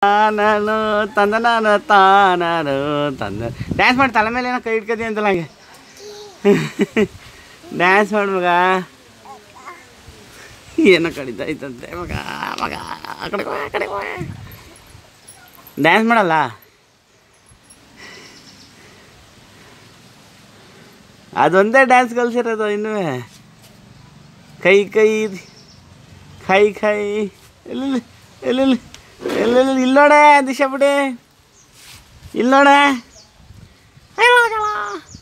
ನಾನು ತಂದ ನಾನು ತಾನಾನು ತಂದ ಡ್ಯಾನ್ಸ್ ಮಾಡಿ ತಲೆ ಮೇಲೆ ಏನೋ ಕೈ ಇಟ್ಕೊತೀನಿ ಅಂತಲ್ಲ ಹಂಗೆ ಡ್ಯಾನ್ಸ್ ಮಾಡು ಮಗ ಏನೋ ಕಡಿತಾ ಐತಂತೆ ಮಗ ಮಗ ಆ ಕಡೆ ಹೋಗ್, ಆ ಕಡೆ ಡ್ಯಾನ್ಸ್ ಮಾಡಲ್ಲ ಅದೊಂದೇ ಡ್ಯಾನ್ಸ್ ಕಲ್ಸಿರೋದು ಇನ್ನೂ ಕೈ ಕೈ ಕೈ ಕೈ ಎಲ್ಲಿ ಎಲ್ಲಿ ಎಲ್ಲೆಲ್ಲಿ ಇಲ್ಲೋಡೆ ದಿಶಾ ಬಿಡಿ ಇಲ್ಲೋಡೆ